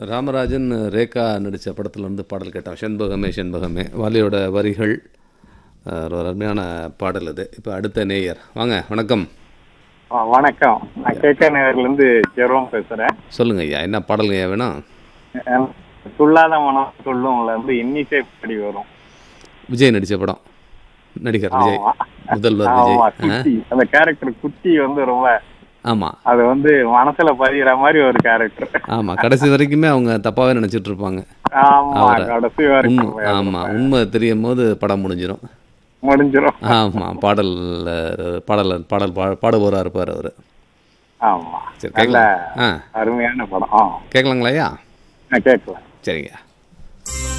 ராமராஜன் ரேகா நடித்த படத்துல இருந்து பாடல் கேட்டோம் செண்பகமே செண்பகமே வாலியோட வரிகள் அஹ், ஒரு அருமையான பாடல் அது இப்போ அடுத்த நேயர் வாங்க வணக்கம் ஆ, வணக்கம் நான் கேகே நகர்ல இருந்து ஜெரோம் பேசுறேன் சொல்லுங்க ஐயா என்ன பாடல் ஐயா வேணும் அஹ், துள்ளாத மனம் சொல்லும்ல இருந்து இன்னிசை படி வரும் விஜய் நடித்த படம் நடிகர் விஜய் ஆமா. முதல்வர் ஆமா விஜய் ஆ? குட்டி அந்த கேரக்டர் குட்டி வந்து ரொம்ப ஆமாம் அது வந்து மனசுல பதிகிற மாதிரி ஒரு கேரக்டர் ஆமாம் கடைசி வரைக்குமே அவங்க தப்பாகவே நினச்சிட்டு இருப்பாங்க ஆமா அவரை. கடைசி உண்மை வரைக்கும் ஆமாம் உண்மை தெரியும் போது படம் முடிஞ்சிடும் முடிஞ்சிரும் ஆமாம் பாடல் பாடல் பாடல் பா பாடுபவராக இருப்பார் அவர் ஆமா சரி நல்ல கேட்கலாம் ஆ அருமையான படம் ஆ கேட்கலாங்களா ஐயா நான் கேட்கலாம் சரிங்க